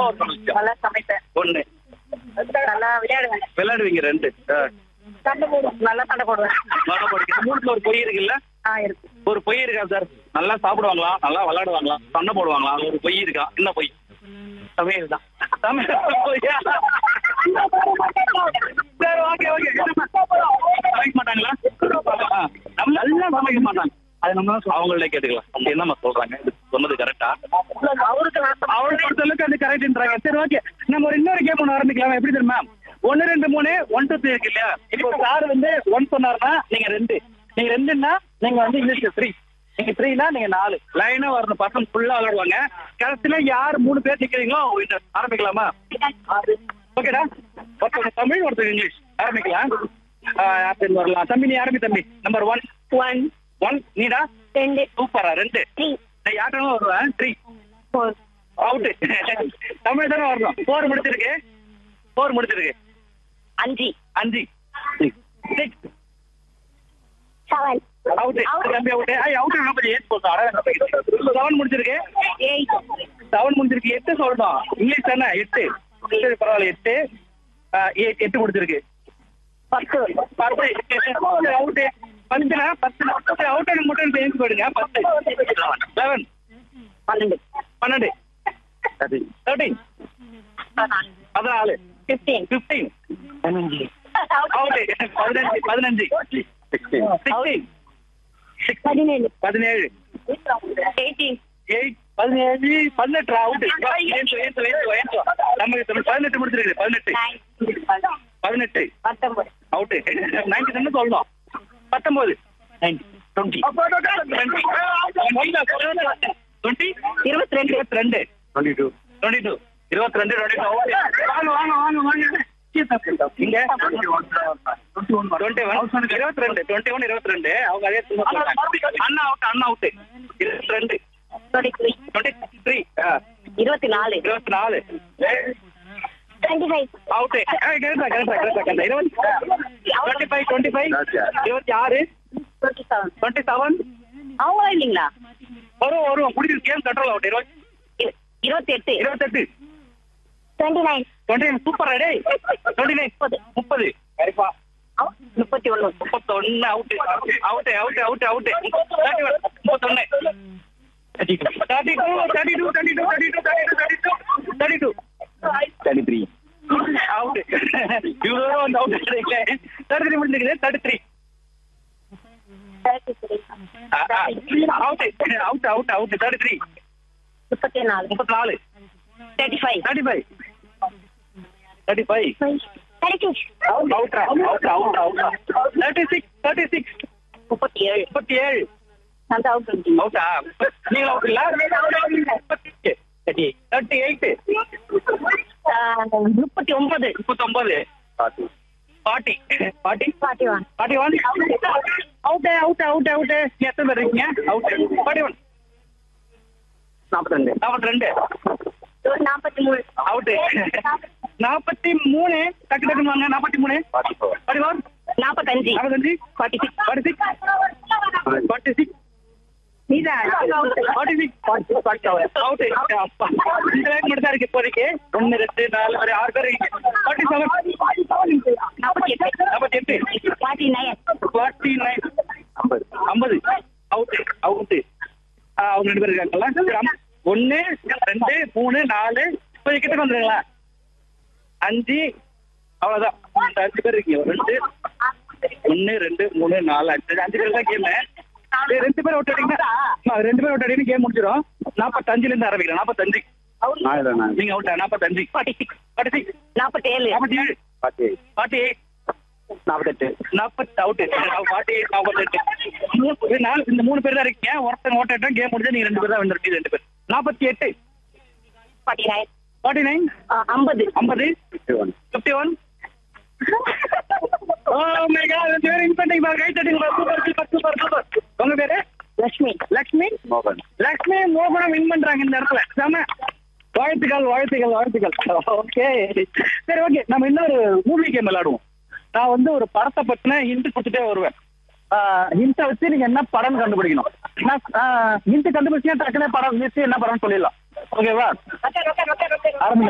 சும்மா ஒரு சொன்ன விஷயம் நல்லா சமைப்பேன் ஒண்ணு நல்லா விளையாடுவேன் விளையாடுவீங்க ரெண்டு ஆ. சண்டை போடுவேன் நல்லா சண்டை போடுவேன் வடை போடுவீங்க. மூணுல ஒரு பொய் இருக்குல்ல ஆ இருக்கு ஒரு பொய் இருக்கா சார் நல்லா சாப்பிடுவாங்களா நல்லா விளையாடுவாங்களா சண்டை போடுவாங்களா அது ஒரு பொய் இருக்கா என்ன பொய் சமையல் தான் சமையல் பொய்யா? சரி, okay, okay. சமைக்க மாட்டாங்களா ஆ, நம்ம நல்லா சமைக்க மாட்டாங்க அது நம்ம அவங்களே கேட்டுக்கலாம் அவங்க என்னம்மா சொல்றாங்க இது சொன்னது கரெக்டா அவருக்கு நான் அவரை பொறுத்தளவுக்கு அது கரெக்ட்ன்றாங்க சரி ஓகே நம்ம ஒரு இன்னொரு கேம் ஒன்று ஆரம்பிக்கலாம் எப்படி தெரியுமா ஒன்னு ரெண்டு மூணு ஒன் டூ த்ரீ இருக்கு இல்லையா இப்போ சார் வந்து ஒன் சொன்னாருன்னா நீங்க ரெண்டு நீங்க ரெண்டுன்னா நீங்க வந்து இங்கிலீஷ்ல த்ரீ நீங்க த்ரீனா நீங்க நாலு லைனா வரணும் பசங்க ஃபுல்லா விளையாடுவாங்க கடைசியில யார் மூணு பேர் நிக்கிறீங்களோ அவங்க winner. ஆரம்பிக்கலாமா ஓகேடா ஒருத்தவங்க தமிழ் ஒருத்தவங்க இங்கிலீஷ் ஆரம்பிக்கலாம் ஆ, யார் பேர் வரலாம் தம்பி நீ ஆரம்பி தம்பி நம்பர் ஒன் ஒன் ஒன் நீடா ரெண்டு சூப்பரா ரெண்டு த்ரீ நான் யார்ட்டாலும் வருவேன் த்ரீ ஃபோர் அவுட்டு தமிழ் தானே வரணும் போர் முடிச்சிருக்கு போர் முடிச்சிருக்கு அஞ்சு அஞ்சு சிக்ஸ் செவன் அவுட்டு தம்பி அவுட்டு ஐ அவுட்டு நாற்பது எயிட் போட்டோம் செவன் முடிச்சிருக்கு எயிட் செவன் முடிச்சிருக்கு எட்டு சொல்லணும் இங்கிலீஷ் தானே எட்டு சரி, பரவாயில்ல எட்டு ஆ, எயிட் எட்டு முடிச்சிருக்கு பத்து பத்து அவுட்டு பத்துனா பத்து அவுட் மட்டும் சேர்ந்து போயிடுங்க பத்து லெவன் பன்னெண்டு பன்னெண்டு தேர்ட்டீன் பதினாலு ஃபிஃப்டீன் பிப்டீன் அவுட்டு பதினஞ்சு பதினஞ்சு சிக்ஸ்டீன் பதினேழு பதினேழு எயிட்டீன் எயிட் பதினேழு பதினெட்டு அவுட் நமக்கு பதினெட்டு முடிச்சிருக்கு பதினெட்டு பதினெட்டு பத்தொன்பது அவுட் நைன்டி தானே சொல்லணும் பத்தொன்பது டுவெண்ட்டி டுவெண்ட்டி இருபத்தி ரெண்டு இருபத்தி ரெண்டு டுவெண்ட்டி டூ டுவெண்ட்டி டூ இருபத்தி ரெண்டு டுவெண்ட்டி டூ வாங்க வாங்க வாங்க வாங்க இங்க டுவெண்ட்டி ஒன் இருபத்தி ரெண்டு டுவெண்ட்டி ஒன் இருபத்தி ரெண்டு அவங்க அதே திரும்ப சொல்றாங்க. அண்ணா அவுட் அண்ணா அவுட் இருபத்தி ரெண்டு டுவெண்ட்டி த்ரீ டுவெண்ட்டி த்ரீ இருபத்தி நாலு இருபத்தி நாலு டுவெண்ட்டி ஃபைவ் அவுட் கரெக்டா கரெக்டா கரெக்டா கரெக்டா இருபத்தி டுவெண்ட்டி ஃபைவ் டுவெண்ட்டி ஃபைவ் இருபத்தி ஆறு டுவெண்ட்டி செவன் டுவெண்ட்டி செவன் அவங்களும் இல்லைங்களா வரும் வரும் முடிஞ்சு கேம் கண்ட்ரோல் அவுட் இருபத்தி இரு- இருபத்தி எட்டு இருபத்தெட்டு twenty nine twenty super day twenty nine முப்பது கரிப்பா முப்பத்தி ஒன்று முப்பத்தொன்னு out out out out out முப்பத்தொன்னு thirty two thirty two thirty two thirty two thirty two thirty two thirty two thirty three out இவ்வளோ வந்து அவுட் தேர்ட்டி த்ரீ முடிஞ்சிருக்குது thirty three thirty three out out out out thirty three முப்பத்தி நாலு முப்பத்தி நாலு thirty five thirty five thirty five thirty six out out out out out thirty six thirty six முப்பத்தி ஏழு முப்பத்தி ஏழு அந்த அவுட் அவுட்டா நீங்க அவுட் இல்ல தேர்ட்டி தேர்ட்டி எயிட் முப்பத்தி ஒன்பது முப்பத்தொன்பது forty forty forty one forty one out out out out எத்தனை பேர் இருக்கீங்க அவுட் ஃபார்ட்டி ஒன் நாற்பத்தி ரெண்டு நாற்பத்தி ரெண்டு நாற்பத்தி மூணு அவுட் நாற்பத்தி மூணு டக்கு டக்குன்னு வாங்க நாற்பத்தி மூணு ஃபார்ட்டி ஃபோர் நாற்பத்தஞ்சு நாற்பத்தஞ்சு forty six forty six forty six நீதான் ஃபார்ட்டி சிக்ஸ் அவுட் இந்த லைன் மட்டும் தான் இருக்கு இப்போதைக்கு ஒன்று ரெண்டு நாலு ஒரு ஆறு பேர் ஃபார்ட்டி செவன் நாற்பத்தி எட்டு நாற்பத்தி எட்டு ஃபார்ட்டி நைன் ஃபார்ட்டி நைன் ஐம்பது அவுட்டு அவுட்டு அவங்க ரெண்டு பேர் இருக்காங்களா ஒன்று ரெண்டு மூணு நாலு கொஞ்சம் கிட்ட வந்துருங்களா அஞ்சு அவ்வளோதான் இந்த அஞ்சு பேர் இருக்கீங்க ரெண்டு ஒன்று ரெண்டு மூணு நாலு அஞ்சு அஞ்சு பேர் தான் கேமு ரெண்டு பேர் அவுட் அடிங்கன்னா ரெண்டு பேர் அவுட் அடிக்கணும் கேம் முடிச்சிடும் நாற்பத்தஞ்சுல இருந்து ஆரம்பிக்கிறேன் நாற்பத்தஞ்சு நீங்க அவுட்டா நாற்பத்தஞ்சு ஃபார்ட்டி சிக்ஸ் ஃபார்ட்டி சிக்ஸ் நாற்பத்தேழு நாற்பத்தி ஏழு ஃபார்ட்டி எயிட் நாற்பத்தெட்டு நாற்பத்தி அவுட் ஃபார்ட்டி எயிட் நாற்பத்தெட்டு நாலு இந்த மூணு பேர் தான் இருக்கீங்க ஒருத்தங்க ஓட்ட கேம் முடிஞ்சா நீங்க ரெண்டு பேர் தான் வந்துருக்கீங்க ரெண்டு பேர் நாற்பத்தி எட்டு ஃபார்ட்டி நைன் ஃபார்ட்டி நைன் ஐம்பது ஐம்பது fifty one oh my God very இன்ஃபென்டிங் பார் கை தட்டிங்க சூப்பர் சூப்பர் சூப்பர் சூப்பர் உங்க பேரு லட்சுமி லக்ஷ்மி லக்ஷ்மி மோகனம் வின் பண்றாங்க இந்த இடத்துல செம வாழ்த்துக்கள் வாழ்த்துக்கள் வாழ்த்துக்கள் ஓகே சரி ஓகே நம்ம இன்னொரு மூவி கேம் விளையாடுவோம் நான் வந்து ஒரு படத்தை பத்தின ஹிண்ட் கொடுத்துட்டே வருவேன் ஹிண்ட்டை வச்சு நீங்க என்ன படம் கண்டுபிடிக்கணும் நான் ஹிண்ட் கண்டுபிடிச்சா டக்குனே படம் வச்சு என்ன படம்னு சொல்லிடலாம் ஓகேவா ஆரம்பிங்க